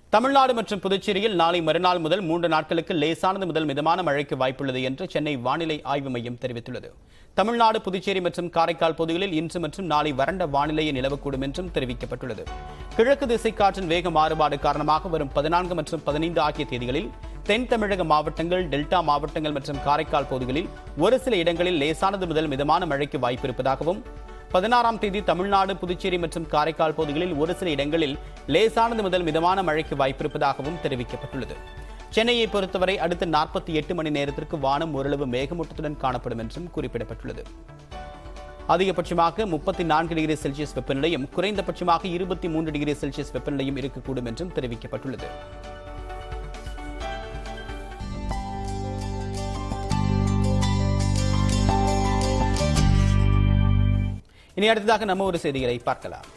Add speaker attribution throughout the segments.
Speaker 1: தமிழ்நாடு மற்றும் புதுச்சேரியில் நாளை மறுநாள் முதல் மூன்று நாட்களுக்கு லேசானது முதல் மிதமான மழைக்கு வாய்ப்புள்ளது என்று சென்னை வானிலை ஆய்வு மையம் தெரிவித்துள்ளது தமிழ்நாடு புதுச்சேரி மற்றும் காரைக்கால் பகுதிகளில் இன்று மற்றும் நாளை வறண்ட வானிலையை நிலவக்கூடும் என்றும் தெரிவிக்கப்பட்டுள்ளது கிழக்கு திசை காற்றின் வேக மாறுபாடு காரணமாக வரும் பதினான்கு மற்றும் பதினைந்து ஆகிய தேதிகளில் தென் தமிழக மாவட்டங்கள் டெல்டா மாவட்டங்கள் மற்றும் காரைக்கால் பகுதிகளில் ஒரு சில இடங்களில் லேசானது முதல் மிதமான மழைக்கு வாய்ப்பு இருப்பதாகவும் பதினாறாம் தேதி தமிழ்நாடு புதுச்சேரி மற்றும் காரைக்கால் பகுதிகளில் ஒரு சில இடங்களில் லேசானது முதல் மிதமான மழைக்கு வாய்ப்பிருப்பதாகவும் தெரிவிக்கப்பட்டுள்ளது சென்னையை பொறுத்தவரை அடுத்த நாற்பத்தி எட்டு மணி நேரத்திற்கு வானம் ஓரளவு மேகமூட்டத்துடன் காணப்படும் என்றும் குறிப்பிடப்பட்டுள்ளது அதிகபட்சமாக முப்பத்தி நான்கு டிகிரி செல்சியஸ் வெப்பநிலையும் குறைந்தபட்சமாக இருபத்தி மூன்று டிகிரி செல்சியஸ் வெப்பநிலையும் இருக்கக்கூடும் என்றும் தெரிவிக்கப்பட்டுள்ளது இனி அடுத்ததாக நம்ம ஒரு செய்திகளை பார்க்கலாம்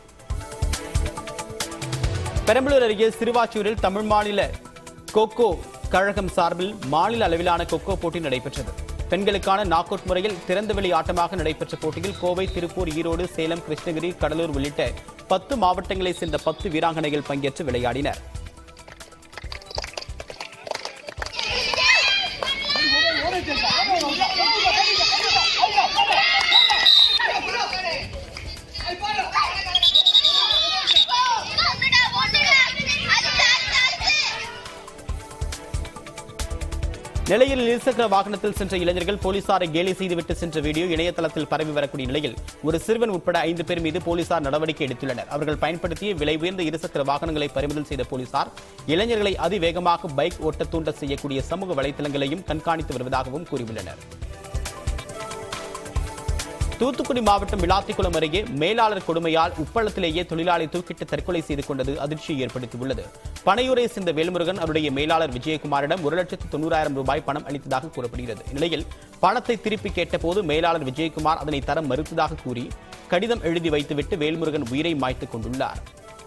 Speaker 1: பெரம்பலூர் அருகே சிறுவாச்சூரில் தமிழ் மாநில கோகோ கழகம் சார்பில் மாநில அளவிலான கொக்கோ போட்டி நடைபெற்றது பெண்களுக்கான நாக் அவுட் முறையில் திறந்தவெளி ஆட்டமாக நடைபெற்ற போட்டியில் கோவை திருப்பூர் ஈரோடு சேலம் கிருஷ்ணகிரி கடலூர் உள்ளிட்ட பத்து மாவட்டங்களைச் சேர்ந்த பத்து வீராங்கனைகள் பங்கேற்று விளையாடினர்
Speaker 2: ஒண்ணுடா ஒண்ணுடா அடுத்து அடுத்து அடுத்து
Speaker 1: நிலையில் இருசக்கர வாகனத்தில் சென்ற இளைஞர்கள் போலீசாரை கேலி செய்துவிட்டு சென்ற வீடியோ இணையதளத்தில் பரவி வரக்கூடிய நிலையில் ஒரு சிறுவன் உட்பட ஐந்து பேர் மீது போலீசார் நடவடிக்கை எடுத்துள்ளனர் அவர்கள் பயன்படுத்திய விலை உயர்ந்த இருசக்கர வாகனங்களை பறிமுதல் செய்த போலீசார் இளைஞர்களை அதிவேகமாக பைக் ஓட்ட தூண்ட செய்யக்கூடிய சமூக வலைதளங்களையும் கண்காணித்து வருவதாகவும் கூறியுள்ளனர் தூத்துக்குடி மாவட்டம் விளாத்திக்குளம் அருகே மேலாளர் கொடுமையால் உப்பளத்திலேயே தொழிலாளி தூக்கிட்டு தற்கொலை செய்து கொண்டது அதிர்ச்சியை ஏற்படுத்தியுள்ளது பனையூரை சேர்ந்த வேல்முருகன் அவருடைய மேலாளர் விஜயகுமாரிடம் ஒரு லட்சத்து தொண்ணூறாயிரம் ரூபாய் பணம் அளித்ததாக கூறப்படுகிறது இந்நிலையில் பணத்தை திருப்பி கேட்டபோது மேலாளர் விஜயகுமார் அதனை தர மறுத்ததாக கூறி கடிதம் எழுதி வைத்துவிட்டு வேல்முருகன் உயிரை மாய்த்துக் கொண்டுள்ளார்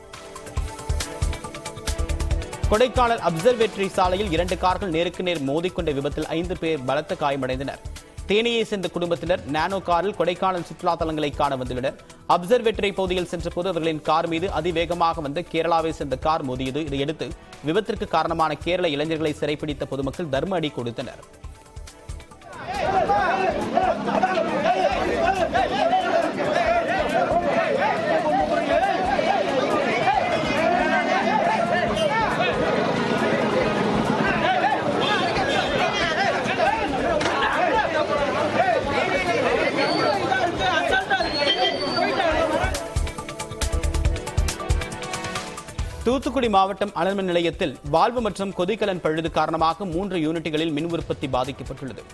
Speaker 1: கொடைக்கானல் அப்சர்வேட்டரி சாலையில் இரண்டு கார்கள் நேருக்கு நேர் மோதிக்கொண்ட விபத்தில் ஐந்து பேர் பலத்த காயமடைந்தனர் தேனியை சேர்ந்த குடும்பத்தினர் நானோ காரில் கொடைக்கானல் சுற்றுலா தலங்களை காண வந்துள்ளனர் அப்சர்வேட்டரி பகுதியில் சென்றபோது அவர்களின் கார் மீது அதிவேகமாக வந்த கேரளாவை சேர்ந்த கார் மோதியது இதையடுத்து விபத்திற்கு காரணமான கேரள இளைஞர்களை சிறைப்பிடித்த பொதுமக்கள் தர்ம அடி கொடுத்தனர் தூத்துக்குடி மாவட்டம் அனல்மின் நிலையத்தில் வால்வு மற்றும் கொதிக்கலன் பழுது காரணமாக மூன்று யூனிட்டுகளில் மின் உற்பத்தி பாதிக்கப்பட்டுள்ளது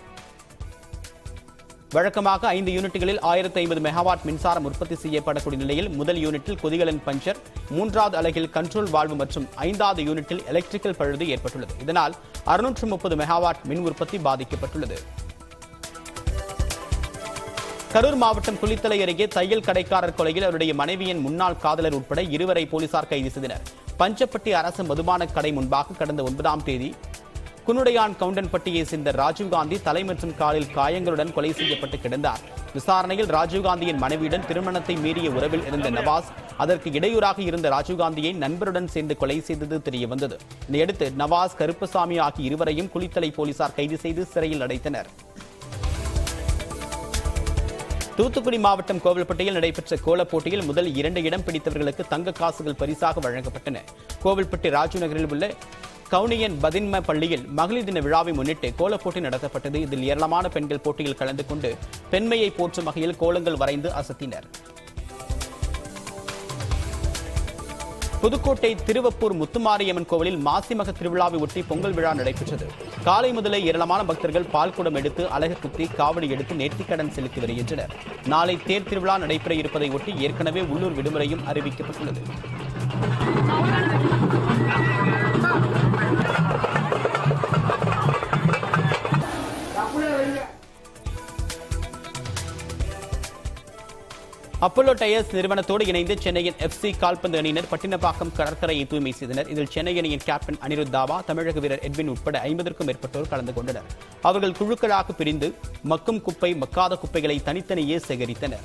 Speaker 1: வழக்கமாக ஐந்து யூனிட்டுகளில் ஆயிரத்தி ஐம்பது மெகாவாட் மின்சாரம் உற்பத்தி செய்யப்படக்கூடிய நிலையில் முதல் யூனிட்டில் கொதிகலன் பஞ்சர் மூன்றாவது அலகில் கண்ட்ரோல் வால்வு மற்றும் ஐந்தாவது யூனிட்டில் எலக்ட்ரிக்கல் பழுது ஏற்பட்டுள்ளது இதனால் அறுநூற்று முப்பது மெகாவாட் மின் உற்பத்தி பாதிக்கப்பட்டுள்ளது கரூர் மாவட்டம் குளித்தலை அருகே தையல் கடைக்காரர் கொலையில் அவருடைய மனைவியின் முன்னாள் காதலர் உட்பட இருவரை போலீசார் கைது செய்தனர் பஞ்சப்பட்டி அரசு மதுபான கடை முன்பாக கடந்த ஒன்பதாம் தேதி குன்னுடையான் கவுண்டன்பட்டியை சேர்ந்த ராஜீவ்காந்தி தலை மற்றும் காலில் காயங்களுடன் கொலை செய்யப்பட்டு கிடந்தார் விசாரணையில் ராஜீவ்காந்தியின் மனைவியுடன் திருமணத்தை மீறிய உறவில் இருந்த நவாஸ் அதற்கு இடையூறாக இருந்த ராஜீவ்காந்தியை நண்பருடன் சேர்ந்து கொலை செய்தது தெரிய வந்தது இதையடுத்து நவாஸ் கருப்பசாமி ஆகிய இருவரையும் குளித்தலை போலீசார் கைது செய்து சிறையில் அடைத்தனர் தூத்துக்குடி மாவட்டம் கோவில்பட்டியில் நடைபெற்ற கோலப் போட்டியில் முதல் இரண்டு இடம் பிடித்தவர்களுக்கு தங்க காசுகள் பரிசாக வழங்கப்பட்டன கோவில்பட்டி ராஜு நகரில் உள்ள கவுனியன் பதின்ம பள்ளியில் மகளிர் தின விழாவை முன்னிட்டு கோலப் போட்டி நடத்தப்பட்டது இதில் ஏராளமான பெண்கள் போட்டியில் கலந்து கொண்டு பெண்மையை போற்றும் வகையில் கோலங்கள் வரைந்து அசத்தினர் புதுக்கோட்டை திருவப்பூர் முத்துமாரியம்மன் கோவிலில் மாசிமக திருவிழாவை ஒட்டி பொங்கல் விழா நடைபெற்றது காலை முதலே ஏராளமான பக்தர்கள் பால்குடம் எடுத்து அலகு குத்தி காவடி எடுத்து நேர்த்திக்கடன் செலுத்தி வருகின்றனர் நாளை தேர் திருவிழா நடைபெற இருப்பதை ஒட்டி ஏற்கனவே உள்ளூர் விடுமுறையும் அறிவிக்கப்பட்டுள்ளது அப்போலோ டயர்ஸ் நிறுவனத்தோடு இணைந்து சென்னையின் எஃப்சி கால்பந்து அணியினர் பட்டினப்பாக்கம் கடற்கரையை தூய்மை செய்தனர் இதில் சென்னை அணியின் கேப்டன் அனிருத் தாவா தமிழக வீரர் எட்வின் உட்பட ஐம்பதற்கும் மேற்பட்டோர் கலந்து கொண்டனர் அவர்கள் குழுக்களாக பிரிந்து மக்கும் குப்பை மக்காத குப்பைகளை தனித்தனியே சேகரித்தனர்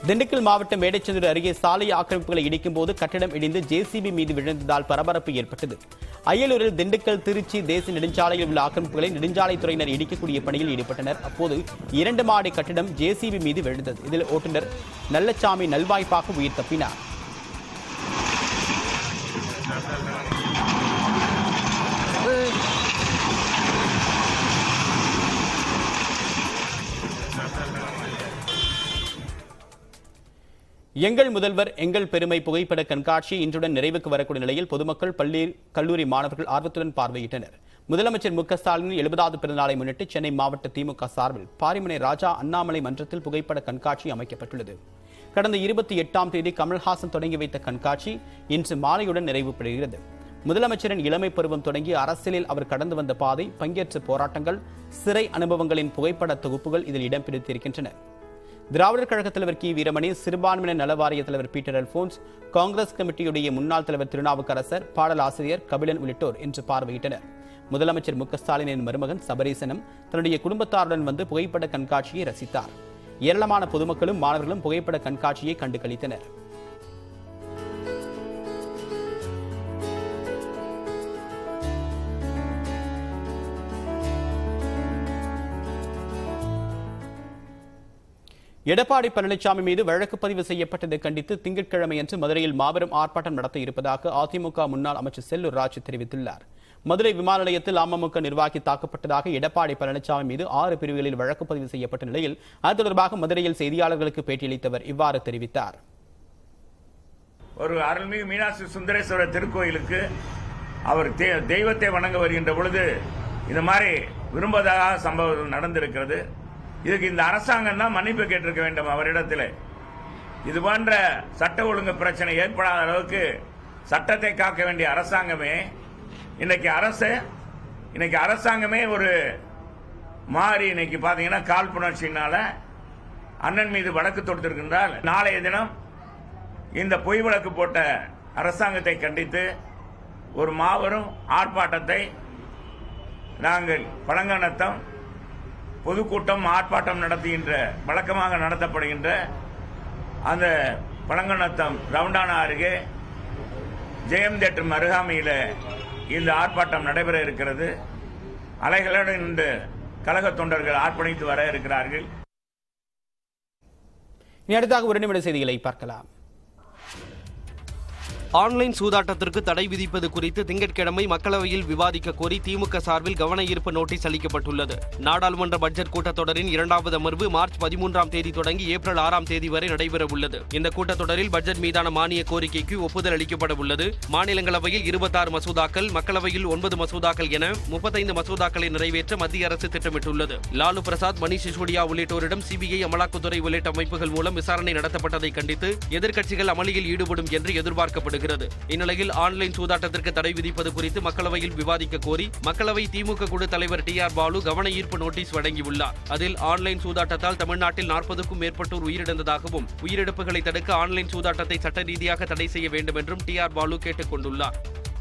Speaker 1: திண்டுக்கல் மாவட்டம் மேடைச்சந்தூர் அருகே சாலை ஆக்கிரமிப்புகளை இடிக்கும் போது கட்டிடம் இடிந்து ஜேசிபி மீது விழுந்ததால் பரபரப்பு ஏற்பட்டது அயலூரில் திண்டுக்கல் திருச்சி தேசிய நெடுஞ்சாலையில் உள்ள ஆக்கிரமிப்புகளை நெடுஞ்சாலைத்துறையினர் இடிக்கக்கூடிய பணியில் ஈடுபட்டனர் அப்போது இரண்டு மாடி கட்டிடம் ஜேசிபி மீது விழுந்தது இதில் ஓட்டுநர் நல்லச்சாமி நல்வாய்ப்பாக உயிர் தப்பினார் எங்கள் முதல்வர் எங்கள் பெருமை புகைப்பட கண்காட்சி இன்றுடன் நிறைவுக்கு வரக்கூடிய நிலையில் பொதுமக்கள் பள்ளி கல்லூரி மாணவர்கள் ஆர்வத்துடன் பார்வையிட்டனர் முதலமைச்சர் மு க ஸ்டாலின் எழுபதாவது பிறந்தநாளை முன்னிட்டு சென்னை மாவட்ட திமுக சார்பில் பாரிமனை ராஜா அண்ணாமலை மன்றத்தில் புகைப்பட கண்காட்சி அமைக்கப்பட்டுள்ளது கடந்த இருபத்தி எட்டாம் தேதி கமல்ஹாசன் தொடங்கி வைத்த கண்காட்சி இன்று மாலையுடன் நிறைவு பெறுகிறது முதலமைச்சரின் இளமை பருவம் தொடங்கி அரசியலில் அவர் கடந்து வந்த பாதை பங்கேற்ற போராட்டங்கள் சிறை அனுபவங்களின் புகைப்பட தொகுப்புகள் இதில் இடம்பெற்றிருக்கின்றன திராவிடர் கழக தலைவர் கி வீரமணி சிறுபான்மையினர் நல வாரிய தலைவர் பீட்டர் அல்போன்ஸ் காங்கிரஸ் கமிட்டியுடைய முன்னாள் தலைவர் திருநாவுக்கரசர் பாடலாசிரியர் கபிலன் உள்ளிட்டோர் இன்று பார்வையிட்டனர் முதலமைச்சர் மு க ஸ்டாலினின் மருமகன் சபரீசனம் தன்னுடைய குடும்பத்தாருடன் வந்து புகைப்பட கண்காட்சியை ரசித்தார் ஏராளமான பொதுமக்களும் மாணவர்களும் புகைப்பட கண்காட்சியை கண்டு களித்தனர் எடப்பாடி பழனிசாமி மீது வழக்கு பதிவு செய்யப்பட்டதை கண்டித்து திங்கட்கிழமையன்று மதுரையில் மாபெரும் ஆர்ப்பாட்டம் நடத்த இருப்பதாக அதிமுக முன்னாள் அமைச்சர் செல்லூர் ராஜு தெரிவித்துள்ளார் மதுரை விமான நிலையத்தில் அமமுக நிர்வாகி தாக்கப்பட்டதாக எடப்பாடி பழனிசாமி மீது ஆறு பிரிவுகளில் வழக்கு பதிவு செய்யப்பட்ட நிலையில் அது தொடர்பாக மதுரையில் செய்தியாளர்களுக்கு பேட்டியளித்தவர் இவ்வாறு தெரிவித்தார்
Speaker 3: ஒரு அருள்மிகு மீனாட்சி சுந்தரேஸ்வரர் திருக்கோயிலுக்கு அவர் தே- தெய்வத்தை வணங்க வருகின்ற பொழுது இந்த மாதிரி விரும்பதாக சம்பவம் நடந்திருக்கிறது இதுக்கு இந்த அரசாங்கம் தான் மன்னிப்பு கேட்டிருக்க வேண்டும் அவரிடத்தில் இது போன்ற சட்ட ஒழுங்கு பிரச்சனை ஏற்படாத அளவுக்கு சட்டத்தை காக்க வேண்டிய அரசாங்கமே இன்னைக்கு அரசு இன்னைக்கு அரசாங்கமே ஒரு மாறி இன்னைக்கு பாத்தீங்கன்னா காழ்ப்புணர்ச்சியினால அண்ணன் மீது வழக்கு தொடுத்திருக்கின்றால் நாளைய தினம் இந்த பொய் வழக்கு போட்ட அரசாங்கத்தை கண்டித்து ஒரு மாபெரும் ஆர்ப்பாட்டத்தை நாங்கள் பழங்கநத்தம் பொதுக்கூட்டம் ஆர்ப்பாட்டம் நடத்துகின்ற வழக்கமாக நடத்தப்படுகின்ற அந்த பழங்கநத்தம் ரவுண்டானா அருகே ஜெயம் தேட்டர் அருகாமையில் இந்த ஆர்ப்பாட்டம் நடைபெற இருக்கிறது அலைகளுடன் இந்த கழக தொண்டர்கள் ஆர்ப்பணித்து வர இருக்கிறார்கள்
Speaker 1: இனி அடுத்தாக ஒரு நிமிட செய்திகளை பார்க்கலாம்
Speaker 4: ஆன்லைன் சூதாட்டத்திற்கு தடை விதிப்பது குறித்து திங்கட்கிழமை மக்களவையில் விவாதிக்க கோரி திமுக சார்பில் கவன ஈர்ப்பு நோட்டீஸ் அளிக்கப்பட்டுள்ளது நாடாளுமன்ற பட்ஜெட் கூட்டத்தொடரின் இரண்டாவது அமர்வு மார்ச் பதிமூன்றாம் தேதி தொடங்கி ஏப்ரல் ஆறாம் தேதி வரை நடைபெற உள்ளது இந்த கூட்டத்தொடரில் பட்ஜெட் மீதான மானிய கோரிக்கைக்கு ஒப்புதல் அளிக்கப்பட உள்ளது மாநிலங்களவையில் இருபத்தாறு மசோதாக்கள் மக்களவையில் ஒன்பது மசோதாக்கள் என முப்பத்தைந்து மசோதாக்களை நிறைவேற்ற மத்திய அரசு திட்டமிட்டுள்ளது லாலு பிரசாத் மணிஷ் சிசோடியா உள்ளிட்டோரிடம் சிபிஐ அமலாக்கத்துறை உள்ளிட்ட அமைப்புகள் மூலம் விசாரணை நடத்தப்பட்டதை கண்டித்து எதிர்க்கட்சிகள் அமளியில் ஈடுபடும் என்று எதிர்பார்க்கப்படுகிறது இந்நிலையில் ஆன்லைன் சூதாட்டத்திற்கு தடை விதிப்பது குறித்து மக்களவையில் விவாதிக்க கோரி மக்களவை திமுக குழு தலைவர் டி ஆர் பாலு கவன ஈர்ப்பு நோட்டீஸ் வழங்கியுள்ளார் அதில் ஆன்லைன் சூதாட்டத்தால் தமிழ்நாட்டில் நாற்பதுக்கும் மேற்பட்டோர் உயிரிழந்ததாகவும் உயிரிழப்புகளை தடுக்க ஆன்லைன் சூதாட்டத்தை சட்ட ரீதியாக தடை செய்ய வேண்டும் என்றும் டி ஆர் பாலு கேட்டுக் கொண்டுள்ளார்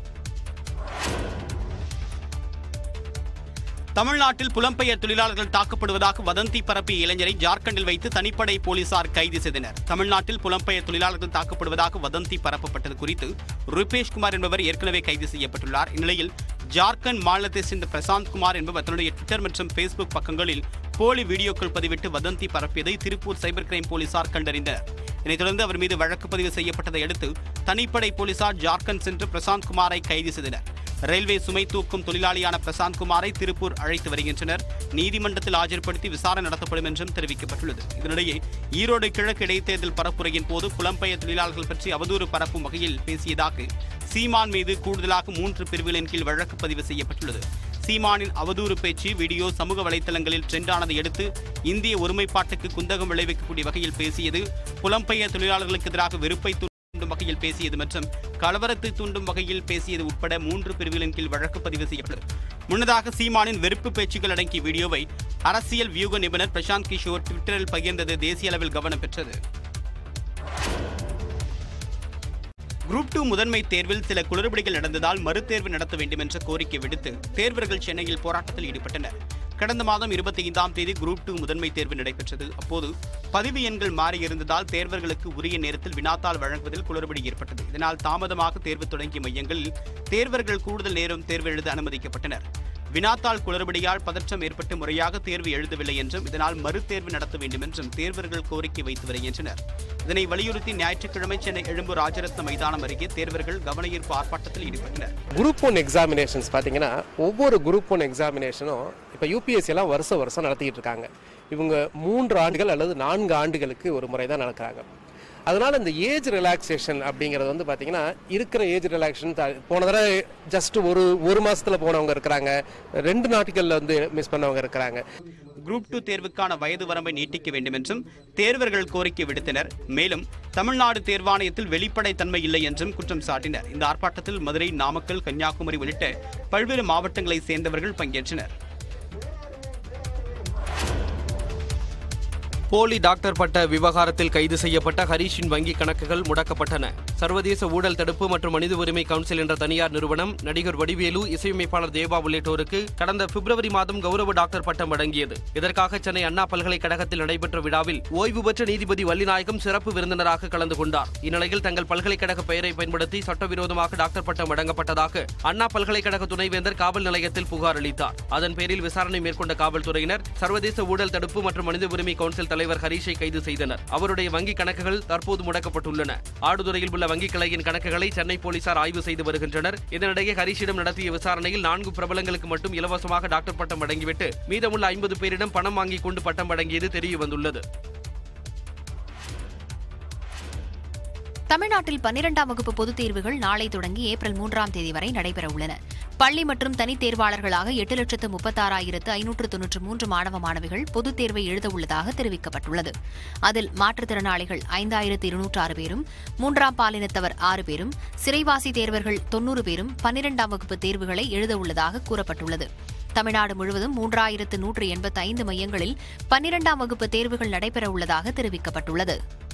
Speaker 1: தமிழ்நாட்டில் புலம்பெயர் தொழிலாளர்கள் தாக்கப்படுவதாக வதந்தி பரப்பிய இளைஞரை ஜார்க்கண்டில் வைத்து தனிப்படை போலீசார் கைது செய்தனர் தமிழ்நாட்டில் புலம்பெயர் தொழிலாளர்கள் தாக்கப்படுவதாக வதந்தி பரப்பப்பட்டது குறித்து ருபேஷ் குமார் என்பவர் ஏற்கனவே கைது செய்யப்பட்டுள்ளார் இந்நிலையில் ஜார்க்கண்ட் மாநிலத்தைச் சேர்ந்த பிரசாந்த் குமார் என்பவர் தன்னுடைய ட்விட்டர் மற்றும் ஃபேஸ்புக் பக்கங்களில் போலி வீடியோக்கள் பதிவிட்டு வதந்தி பரப்பியதை திருப்பூர் சைபர் கிரைம் போலீசார் கண்டறிந்தனர் இதைத் தொடர்ந்து அவர் மீது வழக்கு பதிவு செய்யப்பட்டதை அடுத்து தனிப்படை போலீசார் ஜார்க்கண்ட் சென்று பிரசாந்த் குமாரை கைது செய்தனர் ரயில்வே சுமை தூக்கும் தொழிலாளியான பிரசாந்த் குமாரை திருப்பூர் அழைத்து வருகின்றனர் நீதிமன்றத்தில் ஆஜர்படுத்தி விசாரணை நடத்தப்படும் என்றும் தெரிவிக்கப்பட்டுள்ளது இதனிடையே ஈரோடு கிழக்கு இடைத்தேர்தல் பரப்புரையின் போது புலம்பெயர் தொழிலாளர்கள் பற்றி அவதூறு பரப்பும் வகையில் பேசியதாக சீமான் மீது கூடுதலாக மூன்று பிரிவுகளின் கீழ் வழக்கு பதிவு செய்யப்பட்டுள்ளது சீமானின் அவதூறு பேச்சு வீடியோ சமூக வலைதளங்களில் ட்ரெண்டானதை அடுத்து இந்திய ஒருமைப்பாட்டுக்கு குந்தகம் விளைவிக்கக்கூடிய வகையில் பேசியது புலம்பெயர் தொழிலாளர்களுக்கு எதிராக வெறுப்பை தூண்டும் வகையில் பேசியது மற்றும் கலவரத்தை தூண்டும் வகையில் பேசியது உட்பட மூன்று பிரிவுகளின் கீழ் வழக்கு பதிவு செய்யப்பட்டது முன்னதாக சீமானின் வெறுப்பு பேச்சுகள் அடங்கிய வீடியோவை அரசியல் வியூக நிபுணர் பிரசாந்த் கிஷோர் ட்விட்டரில் பகிர்ந்தது தேசிய அளவில் கவனம் பெற்றது குரூப் டூ முதன்மை தேர்வில் சில குளறுபடிகள் நடந்ததால் மறுதேர்வு நடத்த வேண்டும் என்ற கோரிக்கை விடுத்து தேர்வர்கள் சென்னையில் போராட்டத்தில் ஈடுபட்டனர் கடந்த மாதம் இருபத்தி ஐந்தாம் தேதி குரூப் டூ முதன்மை தேர்வு நடைபெற்றது அப்போது பதிவு எண்கள் மாறியிருந்ததால் தேர்வர்களுக்கு உரிய நேரத்தில் வினாத்தாள் வழங்குவதில் குளறுபடி ஏற்பட்டது இதனால் தாமதமாக தேர்வு தொடங்கிய மையங்களில் தேர்வர்கள் கூடுதல் நேரம் தேர்வு எழுத அனுமதிக்கப்பட்டனர் வினாத்தாள் குளறுபடியால் பதற்றம் ஏற்பட்டு முறையாக தேர்வு எழுதவில்லை என்றும் இதனால் மறுதேர்வு நடத்த வேண்டும் என்றும் தேர்வர்கள் கோரிக்கை வைத்து வருகின்றனர் இதனை வலியுறுத்தி ஞாயிற்றுக்கிழமை சென்னை எழும்பூர் ராஜரத்ன மைதானம் அருகே தேர்வர்கள் கவனஈர்ப்பு ஆர்ப்பாட்டத்தில் ஈடுபட்டனர்
Speaker 5: குரூப் ஒன் எக்ஸாமினேஷன்ஸ் பார்த்தீங்கன்னா ஒவ்வொரு குரூப் ஒன் எக்ஸாமினேஷனும் இப்போ யூபிஎஸ்சி எல்லாம் வருஷம் வருஷம் நடத்திக்கிட்டு இருக்காங்க இவங்க மூன்று ஆண்டுகள் அல்லது நான்கு ஆண்டுகளுக்கு ஒரு முறை தான் நடக்கிறாங்க அதனால இந்த ஏஜ் ரிலாக்ஸேஷன் அப்படிங்கிறது வந்து பார்த்தீங்கன்னா இருக்கிற ஏஜ் ரிலாக்ஸேஷன் போன தடவை ஜஸ்ட் ஒரு ஒரு மாசத்துல போனவங்க இருக்கிறாங்க ரெண்டு நாட்களில் வந்து மிஸ் பண்ணவங்க இருக்கிறாங்க
Speaker 1: குரூப் டூ தேர்வுக்கான வயது வரம்பை நீட்டிக்க வேண்டும் என்றும் தேர்வர்கள் கோரிக்கை விடுத்தனர் மேலும் தமிழ்நாடு தேர்வாணையத்தில் வெளிப்படைத்தன்மை இல்லை என்றும் குற்றம் சாட்டினர் இந்த ஆர்ப்பாட்டத்தில் மதுரை நாமக்கல் கன்னியாகுமரி உள்ளிட்ட பல்வேறு மாவட்டங்களைச் சேர்ந்தவர்கள் பங்கேற்றனர்
Speaker 4: போலி டாக்டர் பட்ட விவகாரத்தில் கைது செய்யப்பட்ட ஹரீஷின் வங்கி கணக்குகள் முடக்கப்பட்டன சர்வதேச ஊழல் தடுப்பு மற்றும் மனித உரிமை கவுன்சில் என்ற தனியார் நிறுவனம் நடிகர் வடிவேலு இசையமைப்பாளர் தேவா உள்ளிட்டோருக்கு கடந்த பிப்ரவரி மாதம் கௌரவ டாக்டர் பட்டம் வழங்கியது இதற்காக சென்னை அண்ணா பல்கலைக்கழகத்தில் நடைபெற்ற விழாவில் ஓய்வு பெற்ற நீதிபதி வள்ளிநாயகம் சிறப்பு விருந்தினராக கலந்து கொண்டார் இந்நிலையில் தங்கள் பல்கலைக்கழக பெயரை பயன்படுத்தி சட்டவிரோதமாக டாக்டர் பட்டம் வழங்கப்பட்டதாக அண்ணா பல்கலைக்கழக துணைவேந்தர் காவல் நிலையத்தில் புகார் அளித்தார் அதன் பேரில் விசாரணை மேற்கொண்ட காவல்துறையினர் சர்வதேச ஊழல் தடுப்பு மற்றும் மனித உரிமை கவுன்சில் தலைவர் ஹரீஷை கைது செய்தனர் அவருடைய வங்கி கணக்குகள் தற்போது முடக்கப்பட்டுள்ளன ஆடுதுறையில் உள்ள வங்கி கிளையின் கணக்குகளை சென்னை போலீசார் ஆய்வு செய்து வருகின்றனர் இதனிடையே ஹரீஷிடம் நடத்திய விசாரணையில் நான்கு பிரபலங்களுக்கு மட்டும் இலவசமாக டாக்டர் பட்டம் வழங்கிவிட்டு மீதமுள்ள ஐம்பது பேரிடம் பணம் வாங்கிக் கொண்டு பட்டம் வழங்கியது தெரிய வந்துள்ளது
Speaker 6: தமிழ்நாட்டில் பன்னிரெண்டாம் வகுப்பு பொதுத் தேர்வுகள் நாளை தொடங்கி ஏப்ரல் மூன்றாம் தேதி வரை நடைபெற உள்ளன பள்ளி மற்றும் தனித் தேர்வாளர்களாக எட்டு லட்சத்து முப்பத்தாறாயிரத்து ஐநூற்று தொன்னூற்று மூன்று மாணவ மாணவிகள் பொதுத் தேர்வை எழுத உள்ளதாக தெரிவிக்கப்பட்டுள்ளது அதில் மாற்றுத்திறனாளிகள் ஐந்தாயிரத்து இருநூற்று ஆறு பேரும் மூன்றாம் பாலினத்தவர் ஆறு பேரும் சிறைவாசி தேர்வர்கள் தொன்னூறு பேரும் பன்னிரெண்டாம் வகுப்பு தேர்வுகளை எழுத உள்ளதாக கூறப்பட்டுள்ளது தமிழ்நாடு முழுவதும் மூன்றாயிரத்து நூற்று எண்பத்தி ஐந்து மையங்களில் பன்னிரெண்டாம் வகுப்பு தேர்வுகள் நடைபெற உள்ளதாக தெரிவிக்கப்பட்டுள்ளது